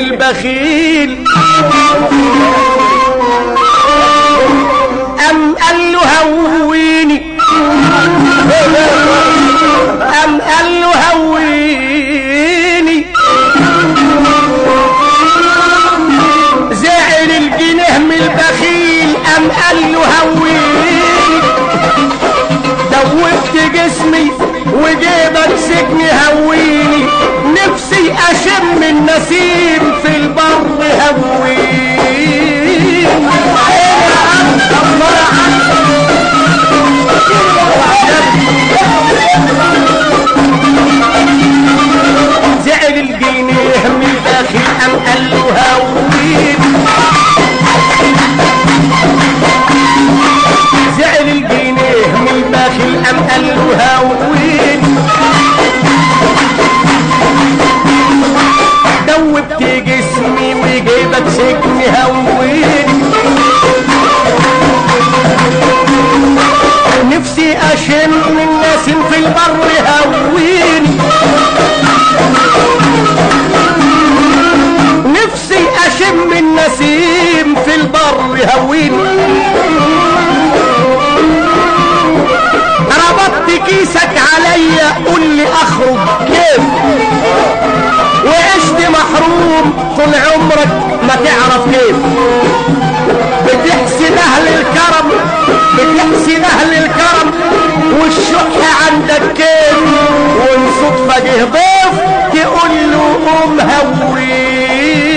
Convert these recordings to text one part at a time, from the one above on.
البخيل أم قال له هويني أم قال له هويني زعل الجنيه من البخيل أم قال له هويني دوبت جسمي وجيبك سجن هويني نفسي اشم النسيم في البر هويني زعل الجنيه من البخيل ام قال له هويني زعل الجنيه من البخيل ام قال له هوين دوبت جسمي وجيبك سجن هوين نفسي اشم الناس في البر هوين نفسي اشم النسيم في البر هوين ربطت كيسك عليا قول لي اخرج كيف وعشت محروم طول عمرك ما تعرف كيف بتحسن اهل الكرم بتحسن اهل الكرم والشح عندك كيف وان صدفه جه ضيف تقول له قوم هويني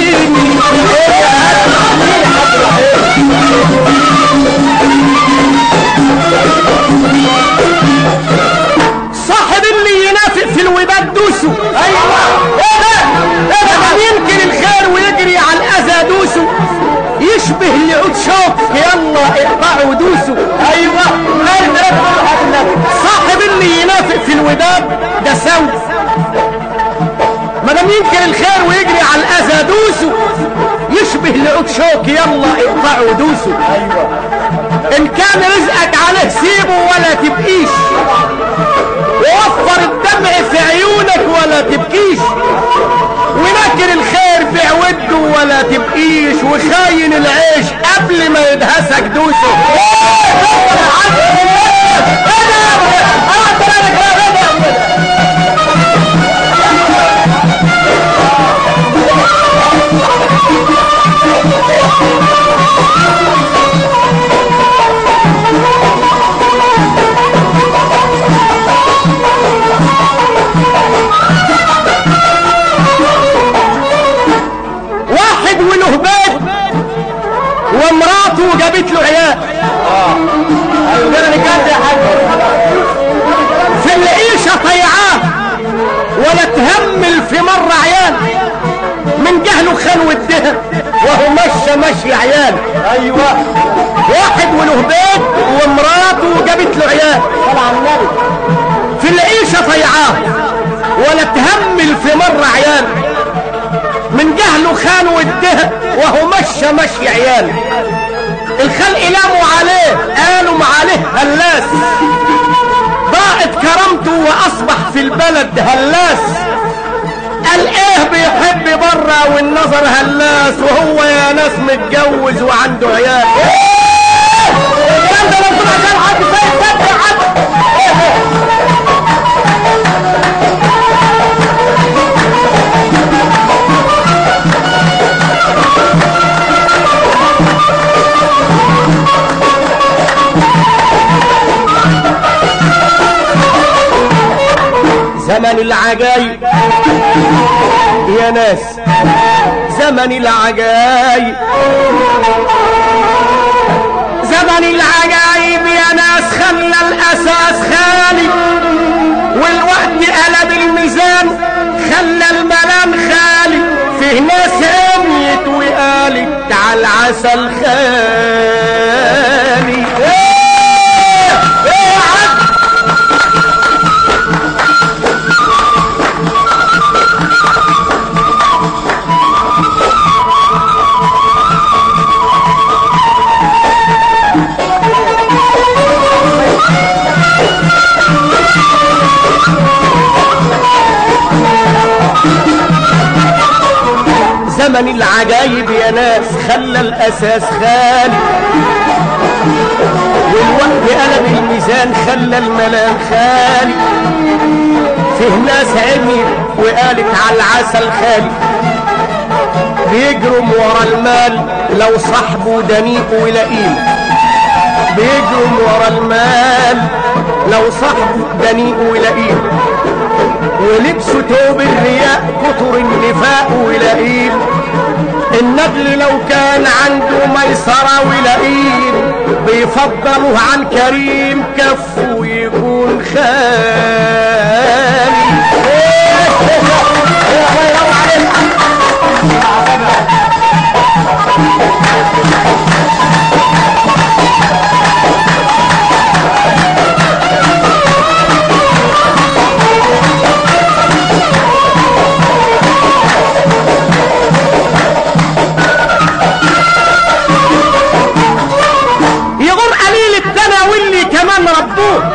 صاحب اللي ينافق في الوداد دوسه ايوه ايه ده ايه ده من يمكن الخير ويجري على الاذى دوسه يشبه العود شوك يلا اقطعوا دوسه ايوه صاحب اللي ينافق في الوداد ده سوي ما دام يمكن الخير ويجري على الاذى دوسه يشبه العود شوك يلا اقطعوا دوسه ايوه ان كان رزقك عليه سيبه ولا تبقيش ووفر الدمع في عيونك ولا تبكيش ونكر الخير بيع وده ولا تبقيش وخاين العيش قبل ما يدهسك دوسه واحد وله بيت ومراته جابت له عيال في العيشة طيعاه ولا تهمل في مرة عيال من جهله خان ودها وهو مشى مشي عيال ايوه واحد وله بيت ومراته جابت له عيال في العيشة طيعاه ولا تهمل في مرة عيال من جهله خان وده وهو مشى مشي عيال الخلق لاموا عليه قالوا عليه هلاس ضاعت كرامته واصبح في البلد هلاس قال ايه بيحب بره والنظر هلاس وهو يا ناس متجوز وعنده عيال الكلام ده لو طلع كان حد فايت تبع حد زمن العجايب يا ناس زمن العجايب زمن العجايب يا ناس خلى الاساس خالي والوقت قلب الميزان خلى المنام خالي فيه ناس عميت وقالت تعال عسل خالي ايه ايه يا عم زمن العجايب يا ناس خلى الاساس خالي والوقت قلب الميزان خلى الملام خالي فيه ناس عميت وقالت على العسل خالي بيجرم ورا المال لو صاحبه دنيء ولئيم بيجرم ورا المال لو صاحبه دنيء ولئيم ولبسه توب الرياء كتر النفاق ولئيم النبل لو كان عنده ميسرة ولئيم بيفضله عن كريم كفه يكون خالي يغور قليل الدنا واللي كمان ربوه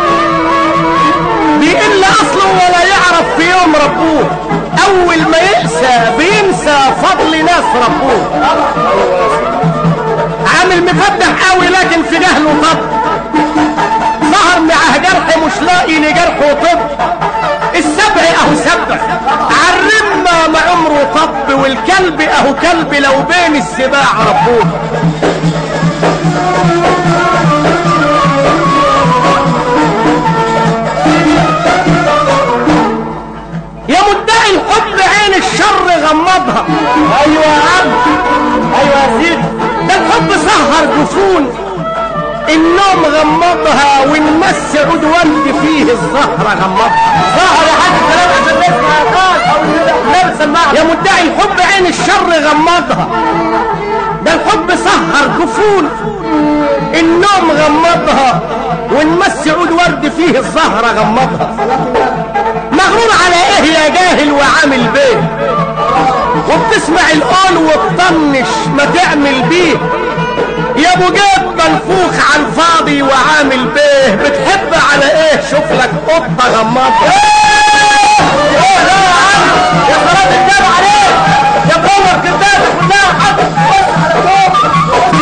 بيقل اصله ولا يعرف في يوم ربوه اول ما يقسى بينسى فضل ناس ربوه عامل مفتح قوي لكن في جهله طب ظهر معاه جرح مش لاقي لجرحه طب السبع اهو سبع عالرمة ما عمره طب والكلب اهو كلب لو بين السباع ربوه يا مدعي الحب عين الشر غمضها ايوه يا عم ايوه يا سيدي ده الحب سهر جفون النوم غمضها والمس عود ورد فيه الزهرة غمضها ظهر يا حاج كلام عشان نسمع يا قاد او لا سمعها يا مدعي الحب عين الشر غمضها ده الحب سهر جفون النوم غمضها والمس عود ورد فيه الزهرة غمضها مغرور على ايه يا جاهل وعامل بيه وبتسمع القول وتطنش ما تعمل بيه يا ابو جاب منفوخ على الفاضي وعامل بيه بتحب على ايه شوف لك قطه غمضه ايه لا يا عم يا صلاه الجامع عليك يا قمر كدابه كلها حد على فوق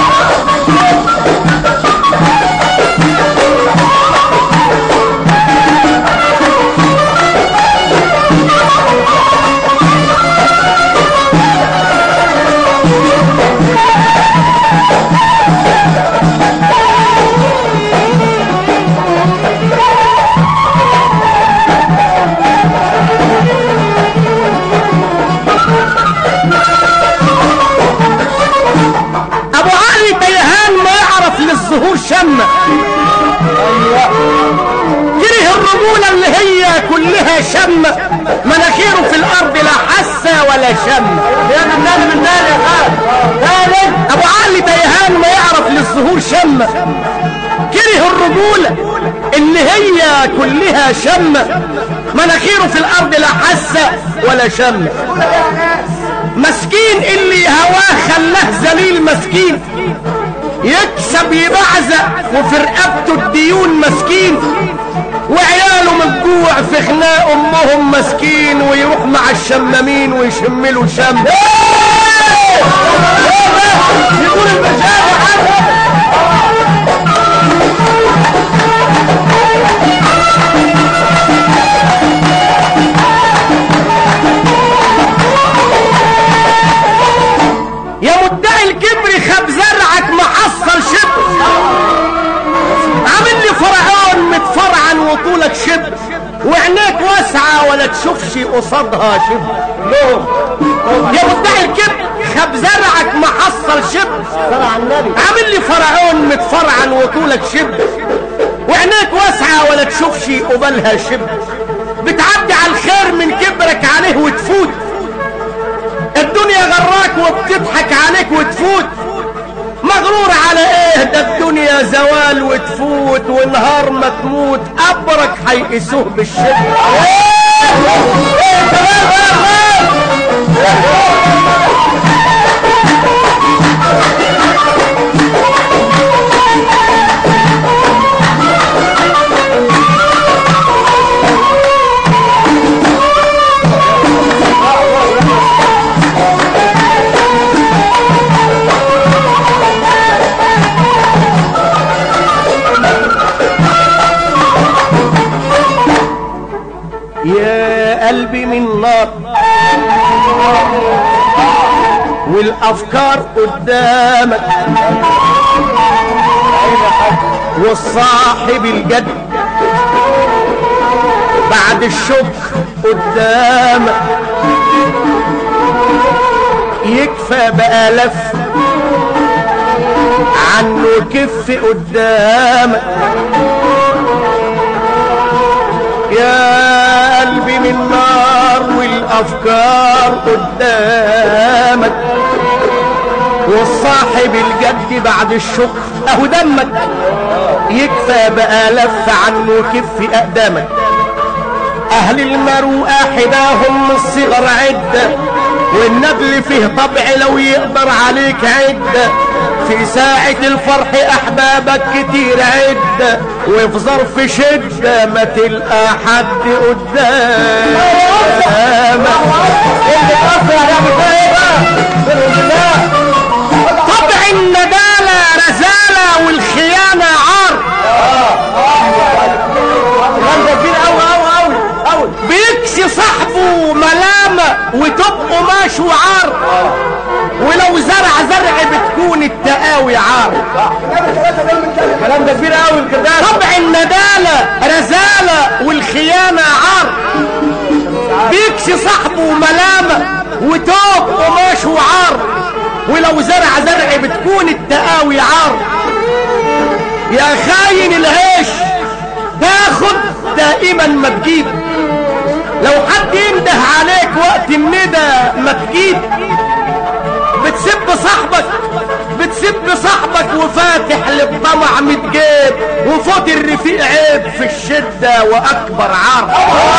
ابو علي تيهان ما يعرف للظهور شمة كره الرجولة اللي هي كلها شمة مناخيره في الارض لا حسة ولا شمة يا من نال من نال يا خال ابو علي تيهان ما يعرف للظهور شمة كره الرجولة اللي هي كلها شمة مناخيره في الارض لا حسة ولا شمة مسكين اللي هواه خلاه ذليل مسكين يكسب يبعزق وفي رقبته الديون مسكين وعياله من الجوع في خناق امهم مسكين ويروح مع الشمامين ويشم له شم يقول المشايخ يا مدعي الكبر خب زرعك محصل شبر عامل لي فرعون متفرعن وطولك شبر وعينيك واسعة ولا تشوفش قصادها شبر ليه؟ يا مدعي الكبر خب زرعك محصل شبر عامل لي فرعون متفرعن وطولك شبر وعينيك واسعة ولا تشوفش قبالها شبر بتعدي على الخير من كبرك عليه وتفوت الدنيا غراك وبتضحك عليك وتفوت مغرور على ايه ده الدنيا زوال وتفوت ونهار ما تموت قبرك هيقسوه بالشدة ايه تمام يا والافكار قدامك والصاحب الجد بعد الشكر قدامك يكفى بقى لف عنه كف قدامك يا قلبي من نار والافكار قدامك والصاحب الجد بعد الشكر اهو دمك يكفى بقى لف عنه كف اقدامك اهل المروءه حداهم من الصغر عده والنبل فيه طبع لو يقدر عليك عده في ساعة الفرح احبابك كتير عدة وفي ظرف شدة ما تلقى حد قدامك طبع الندالة رزالة والخيانة عار بيكسي صاحبه ملامة وتبقوا ماشي وعار ولو زرع زرع بتكون التقاوي عار الكلام ده كبير قوي الكلام طبع الندالة رزالة والخيانة عار بيكسي صاحبه ملامة وتوب قماش وعار ولو زرع زرع بتكون التقاوي عار يا خاين العيش تاخد دائما ما تجيب لو حد ينده عليك وقت الندى ما تجيب بتسب صاحبك بتسب صاحبك وفاتح للطمع متجيب وفوت الرفيق عيب في الشدة وأكبر عار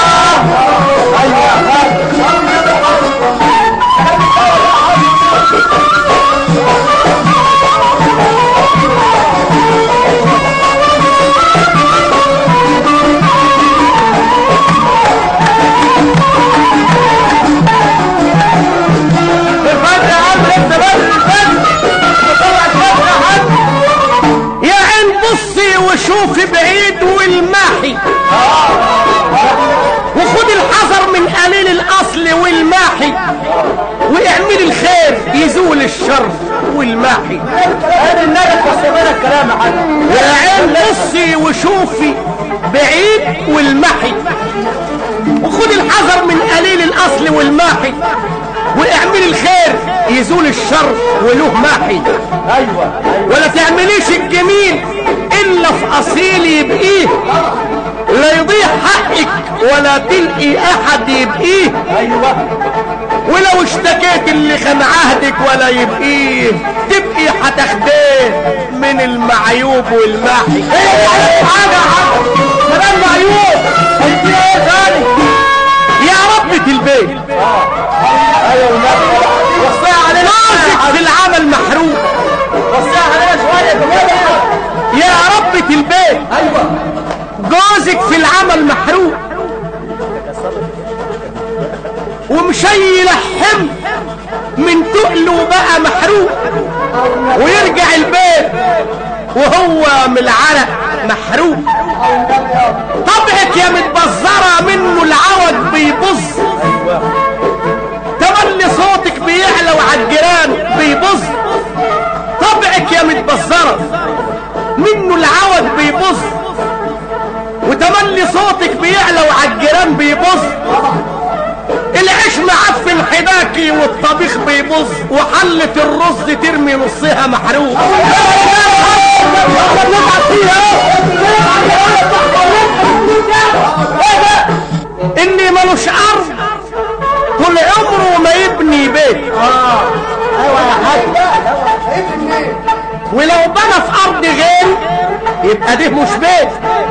الفجر يا عم انت بس الفجر طلع الفجر يا حاج يا عين بصي وشوفي بعيد والماحي وخد الحذر من قليل الاصل والماحي واعملي الخير يزول الشر والماحي ادي النجف وصلنا الكلام يا حاج يا عين بصي وشوفي بعيد والمحي وخد الحذر من قليل الاصل والماحي واعملي الخير يزول الشر وله ماحي ايوه ولا تعمليش الجميل الا في اصيل يبقيه لا يضيع حقك ولا تلقي احد يبقيه ايوه ولو اشتكيت اللي خان عهدك ولا يبقيه تبقي هتاخديه من المعيوب والماحي ايه حاجه يا حاج كلام معيوب انت ايه ثاني يا ربة البيت ايوه والنبي وصيها علينا راسك في العمل محروق وصيها علينا شويه كمان يا ربة البيت ايوه جوزك في العمل محروق ومشيل الحم من تقله بقى محروق ويرجع البيت وهو من العرق محروق طبعك يا متبزرة منه العوج بيبظ تملي صوتك بيعلى وعلى الجيران بيبظ طبعك يا متبزرة منه العوج بيبظ وتملي صوتك بيعلى وعلى الجيران بيبظ العيش معفن حداكي والطبيخ بيبظ وحلة الرز ترمي نصها محروق اللي ملوش ارض طول عمره ما يبني بيت ايوه يا حاج ولو بنى في ارض غير يبقى ده مش بيت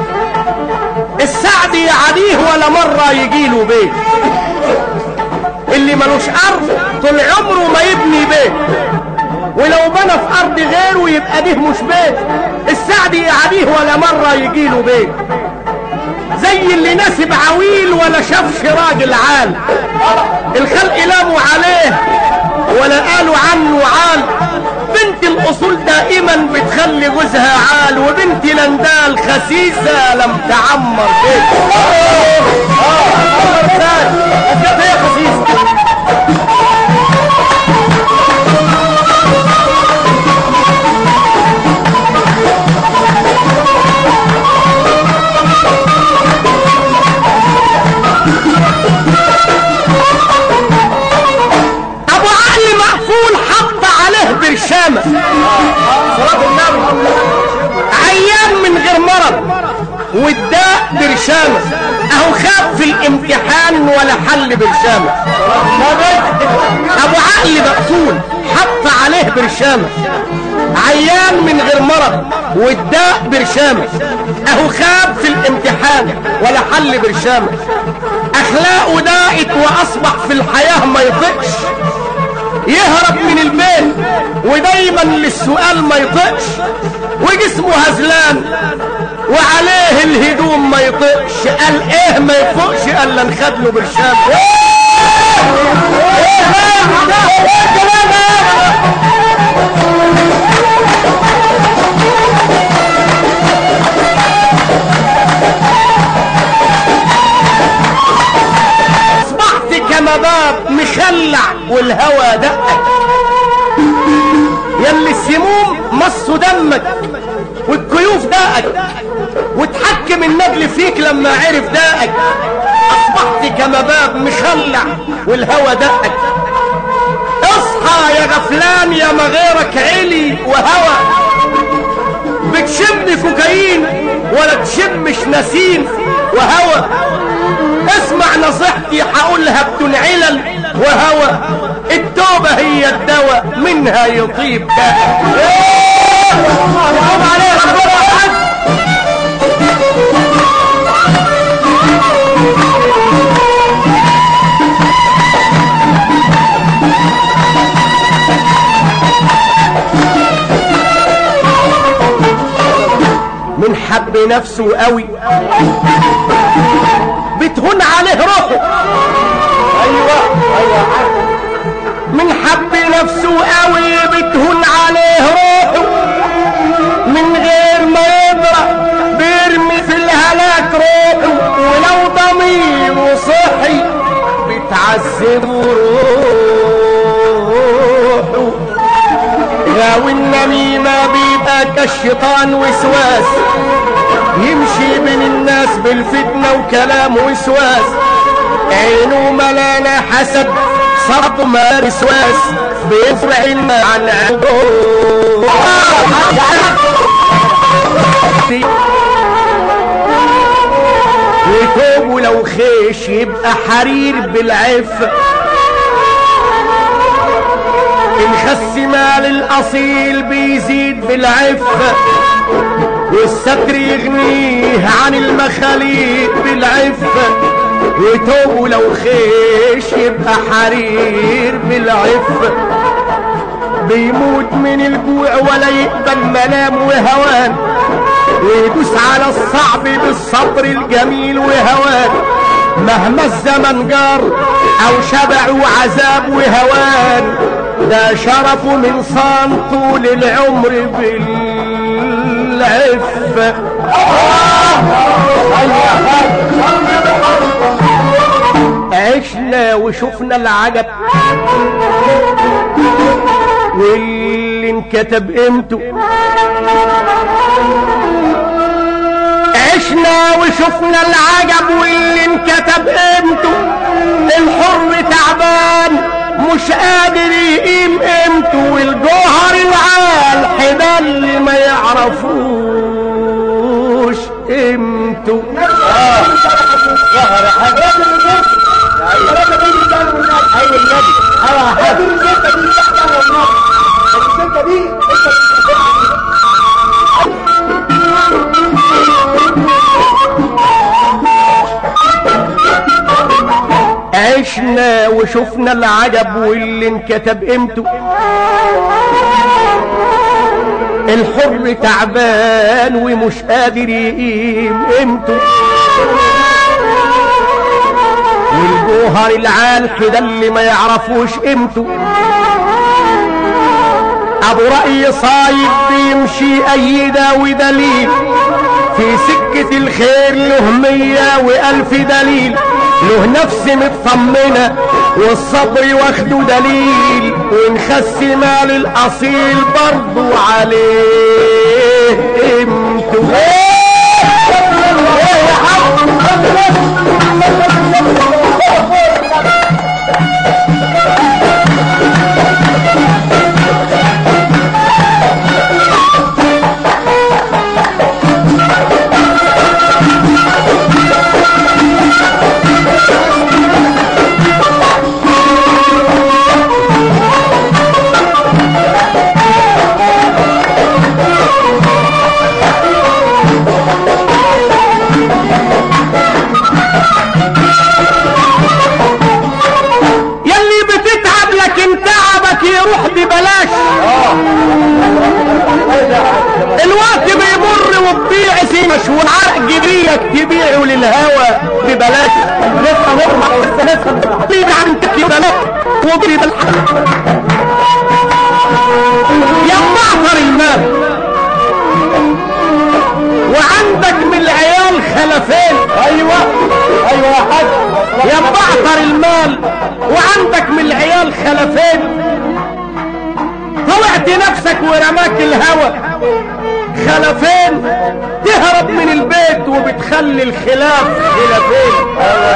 السعد يعديه ولا مرة يجيله بيت اللي ملوش ارض طول عمره ما يبني بيت ولو بنى في ارض غيره يبقى ده مش بيت السعد يعديه ولا مرة يجيله بيت زي اللي ناسب عويل ولا شافش راجل عال الخلق لاموا عليه ولا قالوا عنه عال بنت الاصول دائما بتخلي جوزها عال وبنت لندال خسيسة لم تعمر بيت كيف هي خسيسه بيقول حط عليه برشامة صلاة النبي عيان من غير مرض والداء برشامة اهو خاب في الامتحان ولا حل برشامة ابو عقل مقتول حط عليه برشامة عيان من غير مرض والداء برشامة اهو خاب في الامتحان ولا حل برشامة اخلاقه داقت واصبح في الحياة ما يطقش يهرب من البيت ودايما للسؤال ما يطقش وجسمه هزلان وعليه الهدوم ما يطقش قال ايه ما يفوقش قال لا نخد له برشام اصبحت كمباب مخلع والهوى دقك يلي السموم مصوا دمك والكيوف داقك وتحكم النجل فيك لما عرف داقك اصبحت كمباب مخلع والهوى دقك اصحى يا غفلان يا ما غيرك علي وهوى بتشم كوكايين ولا تشمش نسيم وهوى اسمع نصيحتي هقولها بدون علل وهوى التوبة هي الدواء منها يطيب داء حرام عليك ربنا حد من حب نفسه قوي بتهون عليه روحه ايوه ايوه حد من حب نفسه قوي بتهون عليه روحه من غير ما يدرى بيرمي في الهلاك روحه ولو ضميره صحي بتعذبه روحه غاوي النميمة بيبقى كالشيطان وسواس يمشي بين الناس بالفتنة وكلام وسواس عينه ملانة حسب صرف ما وسواس بيفرع الماء عن وتوبه لو خيش يبقى حرير بالعفة الخس مال الأصيل بيزيد بالعفة والستر يغنيه عن المخاليق بالعفة وتوبه لو خيش يبقى حرير بالعفة بيموت من الجوع ولا يقبل منام وهوان ويدوس على الصعب بالصبر الجميل وهوان مهما الزمن جار او شبع وعذاب وهوان ده شرفه من صان طول العمر بالعفة عشنا وشفنا العجب واللي انكتب قيمته عشنا وشفنا العجب واللي انكتب قيمته الحر تعبان مش قادر يقيم قيمته والجوهر العال حدا اللي ما يعرفوش قيمته ظهر يا حاج ايوه النبي ايوه يا حاج عشنا وشفنا العجب واللي انكتب قيمته الحر تعبان ومش قادر يقيم قيمته والجوهر العال كده اللي ما يعرفوش قيمته ابو رأي صايب بيمشي ايدا ودليل في سكة الخير له مية والف دليل له نفس مطمنة والصبر واخده دليل ونخس مال الاصيل برضو عليه قيمته يروح ببلاش الوقت بيمر وبضيع سمش والعرق جبيك تبيعه للهوى ببلاش لسه نطلع لسه لسه بيد عن تكي بلاش وبري بالحق يا معطر المال وعندك من العيال خلفين ايوه ايوه يا حاج يا بعطر المال وعندك من العيال خلفين طوعت نفسك ورماك الهوى خلفين تهرب من البيت وبتخلي الخلاف خلافين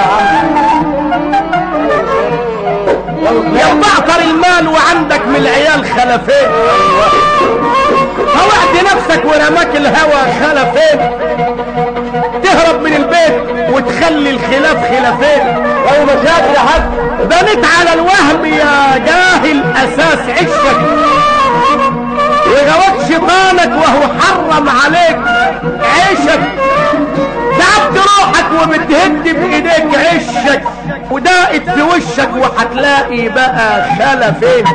يا بعطر المال وعندك من العيال خلفين طوعت نفسك ورماك الهوى خلفين تهرب من البيت وتخلي الخلاف خلافين ايوه مشاكل يا حاج بنيت على الوهم يا جاهل اساس عشك وغوت شيطانك وهو حرم عليك عيشك تعبت روحك وبتهد بايديك عشك وداقت في وشك وهتلاقي بقى خلفين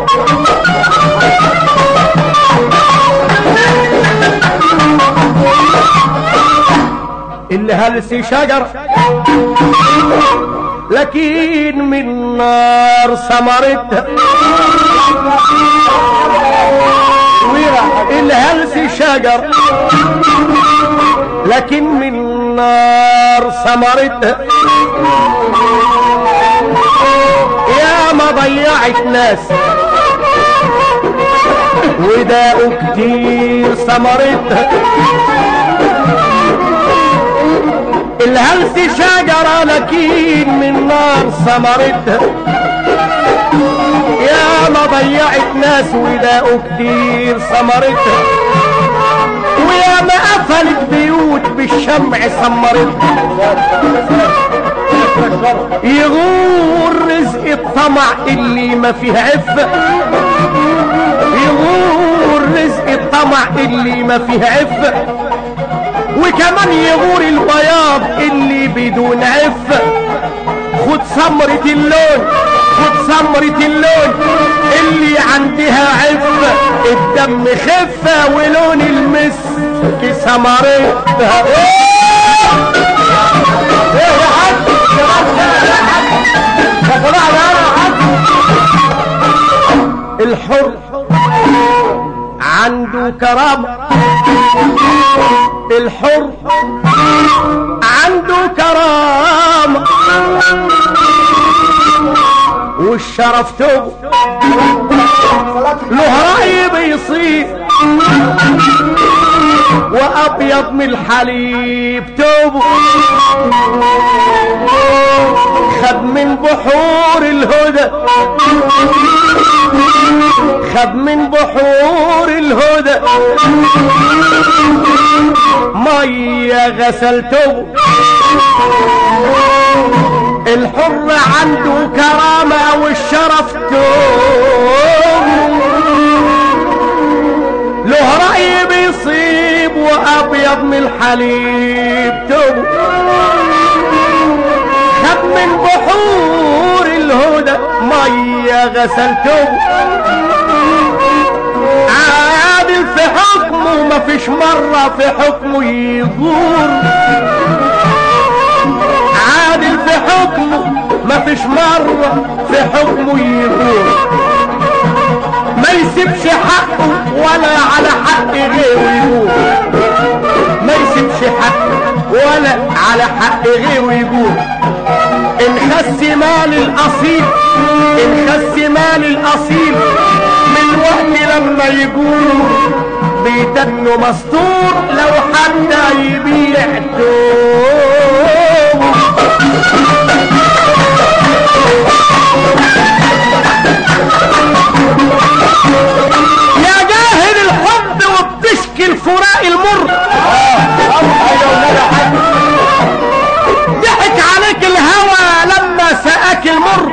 اللي هلس شجر لكن من نار ثمرتها الهلس شجر لكن من نار ثمرتها يا ما ضيعت ناس وداقوا كتير ثمرتها الهلس شجرة لكن من نار ثمرتها يا ما ضيعت ناس وداقوا كتير ثمرتها ويا ما قفلت بيوت بالشمع سمرتها يغور رزق الطمع اللي ما فيه عفة يغور رزق الطمع اللي ما فيه عفة وكمان يغور البياض اللي بدون عفة خد سمرة اللون خد سمرة اللون اللي عندها عفة الدم خفة ولون المسك سمرتها ايه يا حاج يا جماعه يا حاج الحر عنده كرامة الحر عنده كرامة والشرف توب له رأي بيصير وأبيض من الحليب توبه خد من بحور الهدى خد من بحور الهدى مية غسلته الحر عنده كرامة والشرف توب له رأي بيصيب وأبيض من الحليب توب خد من بحور الهدى مية غسلته عادل في حكمه ما فيش مرة في حكمه يغور عادل في حكمه ما فيش مرة في حكمه يغور ما يسيبش حقه ولا على حق غيره يقول ما يسيبش حقه ولا على حق غيره يقول ان خس مال الاصيل ان خس مال الاصيل من وقت لما يقول بيدنه مستور لو حتى يبيع توب يا جاهل الحب وبتشكي الفراق المر ايوه والنبي يا حاج ضحك عليك الهوى لما سقاك المر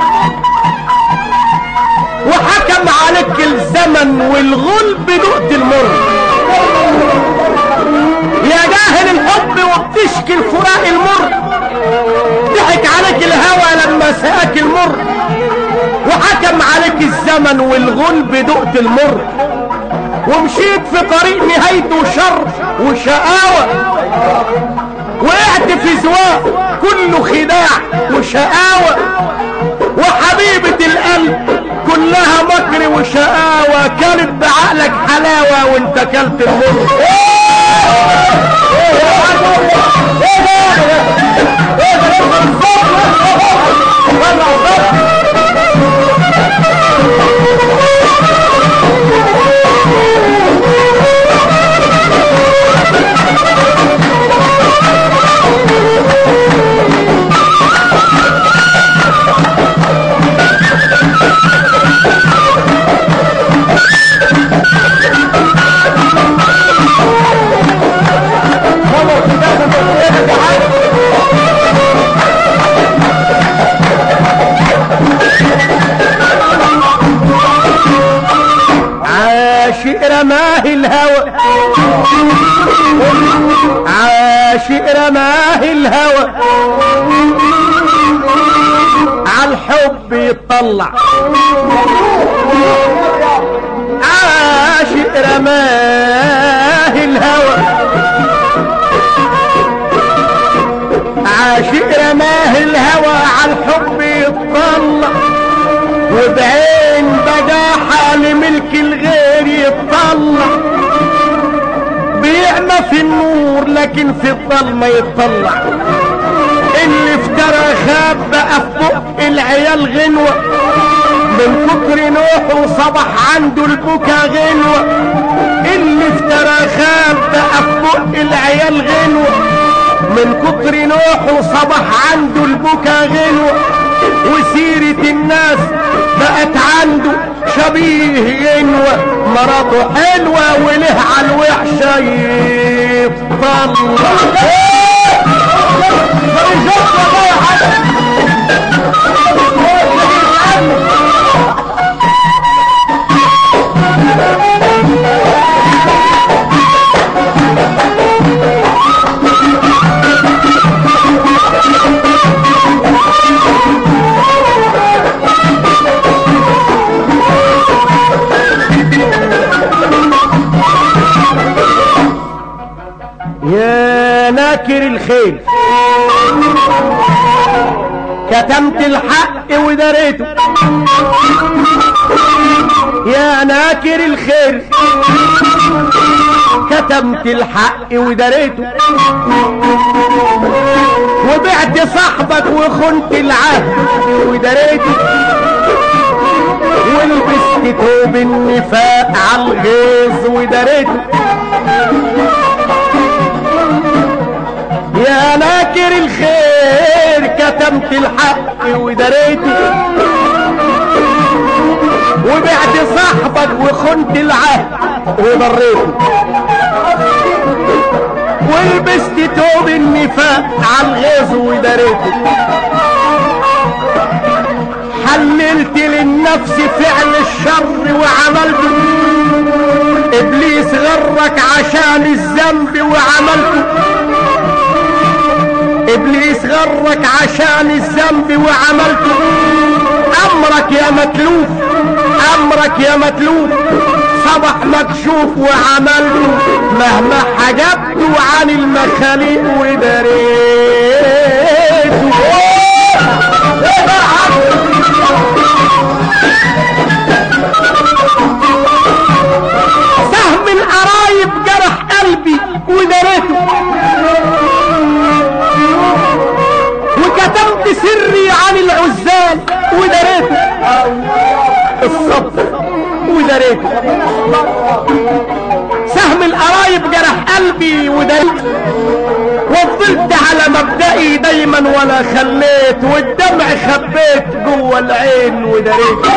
وحكم عليك الزمن والغلب دقت المر يا جاهل الحب وبتشكي الفراق المر ضحك عليك الهوى لما سقاك المر وحكم حكم عليك الزمن والغلب دقت المر ومشيت في طريق نهايته شر وشقاوة وقعت في زواق كله خداع وشقاوة وحبيبة القلب كلها مكر وشقاوة كانت بعقلك حلاوة وانت كلت المر عاشق رماه الهوى عاشق رماه الهوى عالحب يطلع عاشق رماه الهوى عاشق رماه الهوى عالحب يطلع وبعين بجاحة لملك الغير يطلع بيعمى في النور لكن في الظلمة يطلع اللي افترى خاب بقى في بق العيال غنوة من كتر نوح وصبح عنده البكا غنوة اللي افترى خاب بقى في بق العيال غنوة من كتر نوح وصبح عنده البكا غنوة وسيرة الناس بقت عنده شبيه غنوة مراته حلوة وله على الوحشة يا ناكر الخيل كتمت الحق ودريته يا ناكر الخير كتمت الحق ودريته وبعت صاحبك وخنت العهد ودريته ولبست توب النفاق عالغيظ ودريته يا ناكر الخير كتمت الحق ودريته وبعت صاحبك وخنت العهد وضريته ولبست توب النفاق عالغيظ ودريته حللت للنفس فعل الشر وعملته ابليس غرك عشان الذنب وعملته ابليس غرك عشان الذنب وعملته امرك يا متلوف امرك يا متلوف صبح مكشوف وعملته مهما حجبته عن المخاليق ودريته سهم القرايب جرح قلبي ودريته وكتمت سري عن العزال ودريته الصبر ودريته سهم القرايب جرح قلبي ودريته وفضلت على مبدئي دايما ولا خليت والدمع خبيت جوه العين ودريته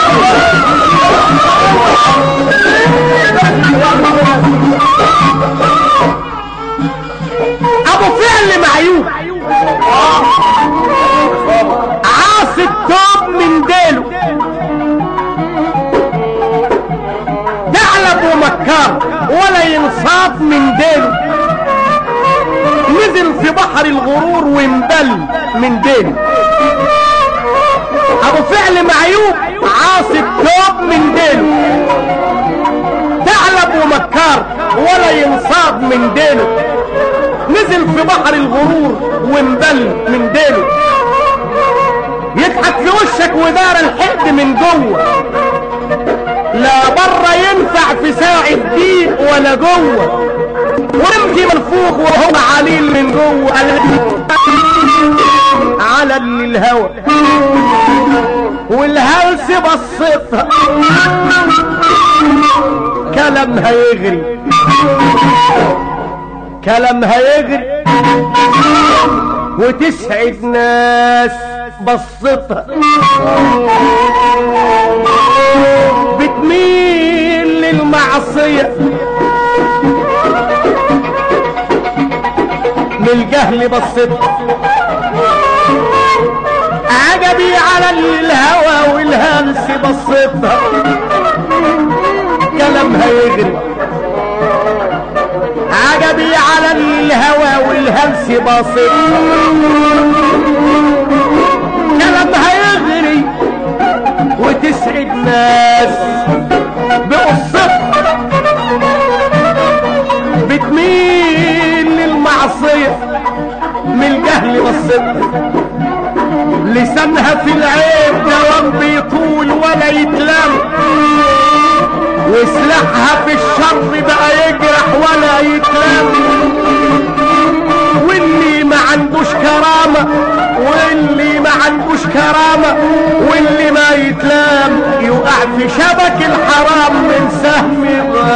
ابو فعل معيوب عاص التوب من ديله ثعلب ومكار ولا ينصاف من ديله نزل في بحر الغرور وانبل من ديله ابو فعل معيوب عاصي التوب من دينه ثعلب ومكار ولا ينصاب من دينه نزل في بحر الغرور وانبل من دينه يضحك في وشك ودار الحقد من جوه لا بره ينفع في ساعة دين ولا جوه ورمجي منفوخ وهو عليل من جوه على الهوى والهلس بصتها كلامها يغري كلامها يغري وتسعد ناس بصتها بتميل للمعصية من الجهل بصتها عجبي على الهوى والهلس بصتها كلامها يغري عجبي على الهوى والهلس بصتها كلامها يغري وتسعد ناس بقصتها بتميل للمعصية من الجهل بصتها لسانها في العيب دوام بيطول ولا يتلم وسلاحها في الشر بقى يجرح ولا يتلم واللي ما عندوش كرامة واللي ما عندوش كرامة واللي ما يتلام يقع في شبك الحرام من سهم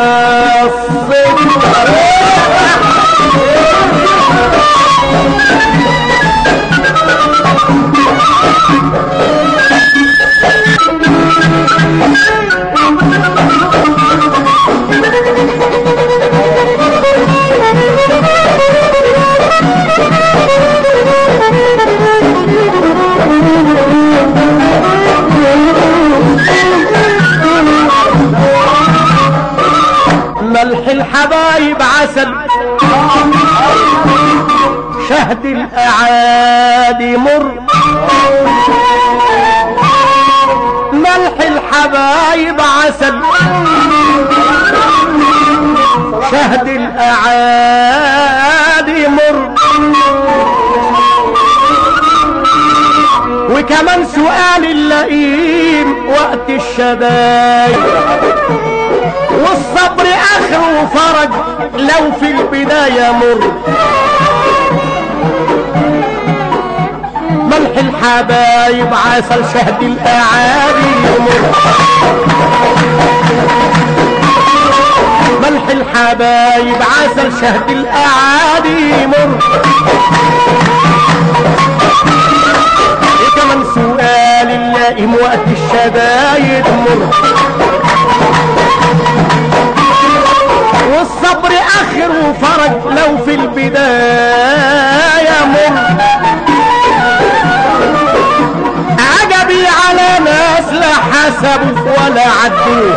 ملح الحبايب عسل شهد الأعادي مر ملح الحبايب عسل شهد الأعادي مر وكمان سؤال اللئيم وقت الشدايد والصبر اخره فرج لو في البداية مر ملح الحبايب عسل شهد الاعادي يمر ملح الحبايب عسل شهد الاعادي يمر كمان سؤال اللائم وقت الشدايد مر والصبر اخره فرج لو في البداية مر عجبي على ناس لا حسبوا ولا عدوه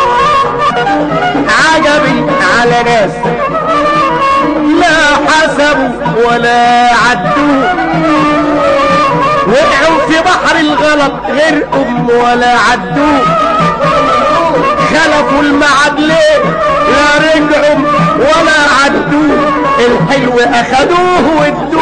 عجبي على ناس لا حسبوا ولا عدوه وقعوا في بحر الغلط غرقوا ولا عدوه خلفوا المعد ليه لا رجعوا ولا عدوه الحلو اخدوه وادوه